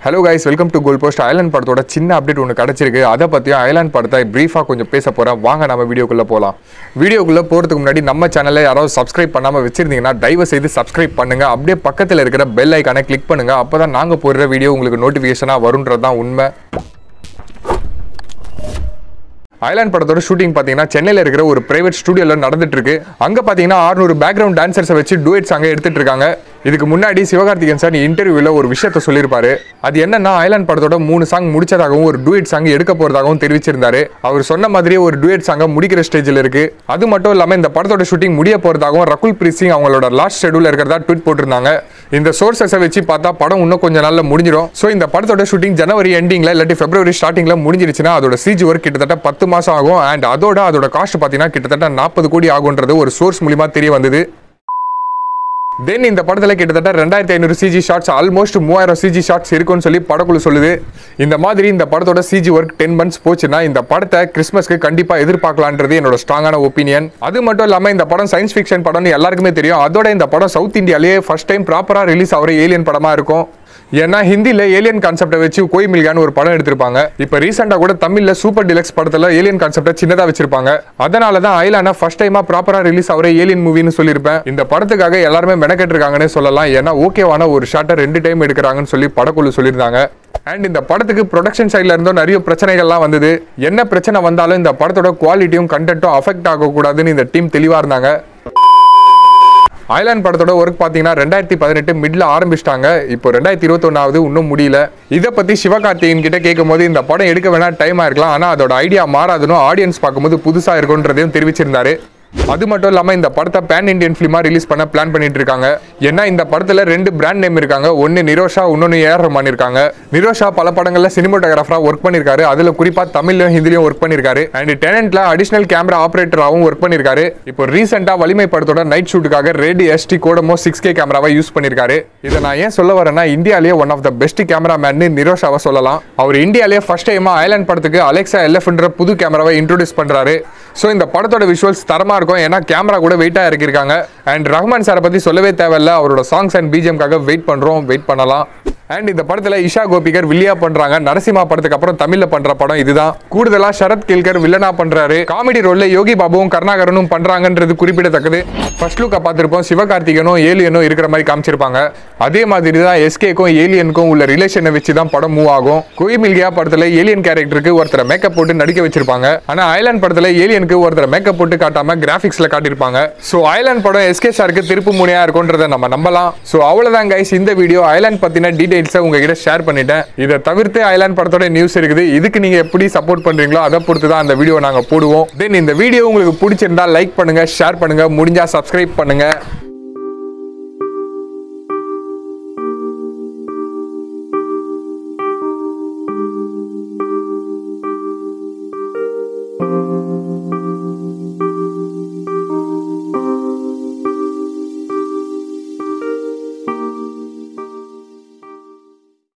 hello guys welcome to goal post island படத்தோட சின்ன update ஒன்று கிடச்சிருக்கு அதை பற்றியும் ஐலாண்ட் படத்தை ப்ரீஃபாக கொஞ்சம் பேச போகிறேன் வாங்க நம்ம வீடியோக்குள்ளே போகலாம் வீடியோக்குள்ளே போகிறதுக்கு முன்னாடி நம்ம சேனலை யாராவது சப்ஸ்கிரைப் பண்ணாமல் வச்சிருந்தீங்கன்னா தயவு செய்து சப்ஸ்கிரைப் பண்ணுங்கள் அப்படியே பக்கத்தில் இருக்கிற பெல் ஐக்கானை கிளிக் பண்ணுங்கள் அப்போ தான் நாங்கள் போடுற வீடியோ உங்களுக்கு நோட்டிஃபிகேஷனாக வருன்றது தான் உண்மை ஐலாண்ட் படத்தோட ஷூட்டிங் பார்த்தீங்கன்னா சென்னையில் இருக்கிற ஒரு பிரைவேட் ஸ்டுடியோவில் நடந்துட்டு இருக்கு அங்கே பார்த்தீங்கன்னா 600 பேக்ரவுண்ட் டான்சர்ஸை வச்சு டூயட் சாங்கை எடுத்துட்டு இருக்காங்க இதுக்கு முன்னாடி சிவகார்த்திகேயன் சார் இன்டர்வியூவில் ஒரு விஷயத்த சொல்லியிருப்பாரு அது என்னன்னா ஐலாண்ட் படத்தோட மூணு சாங் முடிச்சதாகவும் ஒரு டூயட் சாங் எடுக்க போறதாகவும் தெரிவிச்சிருந்தாரு அவர் சொன்ன மாதிரியே ஒரு டூயட் சாங்கை முடிக்கிற ஸ்டேஜில் இருக்கு அது மட்டும் இல்லாமல் இந்த படத்தோட ஷூட்டிங் முடிய போறதாகவும் ரகுல் பிரீத் சிங் அவங்களோட லாஸ்ட் ஷெடியூல் இருக்கிறதா ட்வீட் போட்டிருந்தாங்க இந்த சோர்சஸை வச்சு பார்த்தா படம் இன்னும் கொஞ்ச நாள்ல முடிஞ்சிடும் ஸோ இந்த படத்தோட ஷூட்டிங் ஜனவரி எண்டிங்ல இல்லாட்டி பிப்ரவரி ஸ்டார்டிங்ல முடிஞ்சிருச்சுன்னா அதோட சிஜி ஒர்க் கிட்டத்தட்ட பத்து மாசம் ஆகும் அண்ட் அதோட அதோட காஸ்ட் பார்த்தீங்கன்னா கிட்டத்தட்ட நாற்பது கோடி ஆகுன்றது ஒரு சோர்ஸ் மூலியமா தெரிய வந்தது தென் இந்த படத்தில் கிட்டத்தட்ட ரெண்டாயிரத்தி ஐநூறு சிஜி ஷாட்ஸ் ஆல்மோஸ்ட் மூவாயிரம் சிஜி ஷாட்ஸ் இருக்குன்னு சொல்லி படக்குழு சொல்லுது இந்த மாதிரி இந்த படத்தோட சிஜி ஒர்க் டென் மந்த்ஸ் போச்சுன்னா இந்த படத்தை கிறிஸ்மஸ்க்கு கண்டிப்பாக எதிர்பார்க்கலான்றது என்னோட ஸ்ட்ராங்கான ஒப்பீனியன் அது மட்டும் இல்லாமல் இந்த படம் சயின்ஸ் ஃபிக்ஷன் படம்னு எல்லாருக்குமே தெரியும் அதோட இந்த படம் சவுத் இந்தியாலேயே ஃபர்ஸ்ட் டைம் ப்ராப்பராக ரிலீஸ் ஆகிற ஏலியன் படமாக இருக்கும் ஏன்னா ஹிந்தியில் ஏலியன் கான்செப்டை வச்சு கோய் மில்கான்னு ஒரு படம் எடுத்திருப்பாங்க இப்போ ரீசெண்டாக கூட தமிழில் சூப்பர் டிலக்ஸ் படத்தில் ஏலியன் கான்செப்டை சின்னதாக வச்சிருப்பாங்க அதனால தான் ஐலானா ஃபர்ஸ்ட் டைமாக ப்ராப்பராக ரிலீஸ் ஆகிற ஏலியன் மூவின்னு சொல்லியிருப்பேன் இந்த படத்துக்காக எல்லாருமே மெனக்கெட்டிருக்காங்கன்னு சொல்லலாம் ஏன்னா ஓகேவான ஒரு ஷாட்டை ரெண்டு டைம் எடுக்கிறாங்கன்னு சொல்லி படக்குழு சொல்லியிருந்தாங்க அண்ட் இந்த படத்துக்கு ப்ரொடக்ஷன் சைடில் இருந்தும் நிறைய பிரச்சனைகள்லாம் வந்தது என்ன பிரச்சனை வந்தாலும் இந்த படத்தோட குவாலிட்டியும் கண்டென்ட்டும் அஃபெக்ட் ஆகக்கூடாதுன்னு இந்த டீம் தெளிவாக இருந்தாங்க ஐலாண்ட் படத்தோட ஒர்க் பார்த்தீங்கன்னா ரெண்டாயிரத்தி பதினெட்டு மிட்ல ஆரம்பிச்சிட்டாங்க இப்போ ரெண்டாயிரத்தி இருபத்தொன்னாவது இன்னும் முடியல இதை பற்றி சிவகார்த்திகேயன் கிட்ட கேட்கும் போது இந்த படம் எடுக்க வேணா டைம் ஆயிருக்கலாம் ஆனால் அதோட ஐடியா மாறாதுன்னு ஆடியன்ஸ் பார்க்கும்போது புதுசாக இருக்குன்றதையும் தெரிவிச்சிருந்தாரு அது மட்டும் இல்லாமல் இந்த படத்தை பேன் இண்டியன் ஃபிலிமாக ரிலீஸ் பண்ண பிளான் பண்ணிட்டு இருக்காங்க ஏன்னா இந்த படத்தில் ரெண்டு பிராண்ட் நேம் இருக்காங்க ஒன்று நிரோஷா இன்னொன்று ஏஆர் ரஹ்மான் இருக்காங்க நிரோஷா பல படங்களில் சினிமோட்டோகிராஃபராக ஒர்க் பண்ணியிருக்காரு அதில் குறிப்பாக தமிழ்லையும் ஹிந்திலையும் ஒர்க் பண்ணியிருக்காரு அண்ட் டெனன்ட்ல அடிஷனல் கேமரா ஆப்ரேட்டராகவும் ஒர்க் பண்ணியிருக்காரு இப்போ ரீசெண்டாக வலிமை படத்தோட நைட் ஷூட்டுக்காக ரெட் எஸ்டி கோடமோ சிக்ஸ் கே கேமராவை யூஸ் பண்ணியிருக்காரு இதை நான் ஏன் சொல்ல வரேன்னா இந்தியாலேயே one of the best cameraman நிரோஷாவை சொல்லலாம் அவர் இந்தியாலேயே ஃபர்ஸ்ட் டைமா ஐலாண்ட் படத்துக்கு அலெக்சா எல்எஃப்ன்ற புது கேமராவை இன்ட்ரோடியூஸ் பண்றாரு ஸோ இந்த படத்தோட விஷுவல்ஸ் தரமா இருக்கும் ஏன்னா கேமரா கூட வெயிட்டாக இறக்கியிருக்காங்க அண்ட் ரஹ்மான் சாரை பற்றி சொல்லவே தேவையில்ல அவரோட சாங்ஸ் அண்ட் பிஜிஎம்காக வெயிட் பண்ணுறோம் வெயிட் பண்ணலாம் அண்ட் இந்த படத்தில் இஷா கோபிகர் வில்லியா பண்றாங்க நரசிம்மா படத்துக்கு அப்புறம் தமிழ்ல பண்ற படம் இதுதான் கூடுதலா சரத் கேல்கர் வில்லனா பண்றாரு காமெடி ரோல்ல யோகி பாபுவும் கருணாகரனும் பண்றாங்கன்றது குறிப்பிடத்தக்கது ஃபர்ஸ்ட் லுக்கா பார்த்திருப்போம் சிவகார்த்திகனும் ஏலியனும் இருக்கிற மாதிரி காமிச்சிருப்பாங்க அதே மாதிரி தான் எஸ்கேக்கும் ஏலியனுக்கும் உள்ள ரிலேஷனை வச்சு தான் படம் மூவ் ஆகும் கோய் மில்கியா படத்துல ஏலியன் கேரக்டருக்கு ஒருத்தரை மேக்கப் போட்டு நடிக்க வச்சிருப்பாங்க ஆனா ஐலாண்ட் படத்துல ஏலியனுக்கு ஒருத்தரை மேக்கப் போட்டு காட்டாம கிராபிக்ஸ்ல காட்டியிருப்பாங்க ஸோ ஐலாண்ட் படம் எஸ்கே சாருக்கு திருப்பு முனையா இருக்கும்ன்றதை நம்ம நம்பலாம் ஸோ அவ்வளவுதான் கைஸ் இந்த வீடியோ ஐலாண்ட் பத்தின டீடைல்ஸை உங்ககிட்ட ஷேர் பண்ணிட்டேன் இதை தவிர்த்து ஐலாண்ட் படத்தோட நியூஸ் இருக்குது இதுக்கு நீங்க எப்படி சப்போர்ட் பண்றீங்களோ அதை பொறுத்து தான் அந்த வீடியோ நாங்க போடுவோம் தென் இந்த வீடியோ உங்களுக்கு பிடிச்சிருந்தா லைக் பண்ணுங்க ஷேர் பண்ணுங்க முடிஞ்சா சப்ஸ்கிரைப் பண்ணுங்க